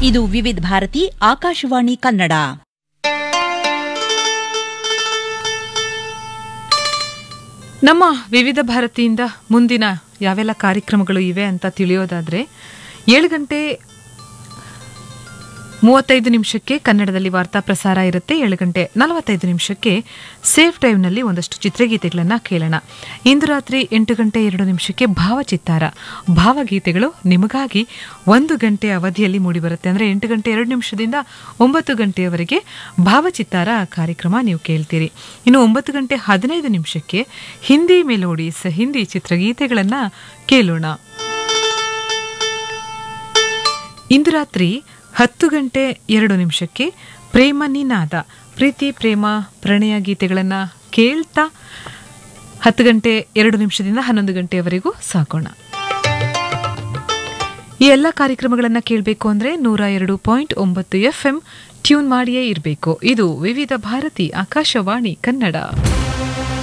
ಇದು ವಿವಿಧ ಭಾರತಿ ಆಕಾಶವಾಣಿ ಕನ್ನಡ ನಮ್ಮ ವಿವಿಧ ಭಾರತಿಯಿಂದ ಮುಂದಿನ ಯಾವೆಲ್ಲ ಕಾರ್ಯಕ್ರಮಗಳು ಇವೆ ಅಂತ ತಿಳಿಯೋದಾದ್ರೆ ಏಳು ಗಂಟೆ ಮೂವತ್ತೈದು ನಿಮಿಷಕ್ಕೆ ಕನ್ನಡದಲ್ಲಿ ವಾರ್ತಾ ಪ್ರಸಾರ ಇರುತ್ತೆ ಏಳು ಗಂಟೆ ನಲವತ್ತೈದು ನಿಮಿಷಕ್ಕೆ ಸೇಫ್ ಟೈಮ್ನಲ್ಲಿ ಒಂದಷ್ಟು ಚಿತ್ರಗೀತೆಗಳನ್ನು ಕೇಳೋಣ ಇಂದು ರಾತ್ರಿ ಎಂಟು ಗಂಟೆ ಎರಡು ನಿಮಿಷಕ್ಕೆ ಭಾವಚಿತ್ತಾರ ಭಾವಗೀತೆಗಳು ನಿಮಗಾಗಿ ಒಂದು ಗಂಟೆ ಅವಧಿಯಲ್ಲಿ ಮೂಡಿಬರುತ್ತೆ ಅಂದರೆ ಎಂಟು ಗಂಟೆ ಎರಡು ನಿಮಿಷದಿಂದ ಒಂಬತ್ತು ಗಂಟೆಯವರೆಗೆ ಭಾವಚಿತ್ತಾರ ಕಾರ್ಯಕ್ರಮ ನೀವು ಕೇಳ್ತೀರಿ ಇನ್ನು ಒಂಬತ್ತು ಗಂಟೆ ಹದಿನೈದು ನಿಮಿಷಕ್ಕೆ ಹಿಂದಿ ಮೆಲೋಡೀಸ್ ಹಿಂದಿ ಚಿತ್ರಗೀತೆಗಳನ್ನು ಕೇಳೋಣ ಇಂದು ರಾತ್ರಿ ಹತ್ತು ಗಂಟೆ ಎರಡು ನಿಮಿಷಕ್ಕೆ ಪ್ರೇಮ ನಿನಾದ ಪ್ರೀತಿ ಪ್ರೇಮ ಪ್ರಣಯ ಗೀತೆಗಳನ್ನು ಕೇಳ್ತಾ ಹತ್ತು ಗಂಟೆ ಎರಡು ನಿಮಿಷದಿಂದ ಹನ್ನೊಂದು ಗಂಟೆಯವರೆಗೂ ಸಾಕೋಣ ಈ ಎಲ್ಲ ಕಾರ್ಯಕ್ರಮಗಳನ್ನು ಕೇಳಬೇಕು ಅಂದರೆ ನೂರ ಎರಡು ಪಾಯಿಂಟ್ ಒಂಬತ್ತು ಎಫ್ ಎಂ ಟ್ಯೂನ್ ಮಾಡಿಯೇ ಇರಬೇಕು ಇದು ವಿವಿಧ ಭಾರತಿ ಆಕಾಶವಾಣಿ ಕನ್ನಡ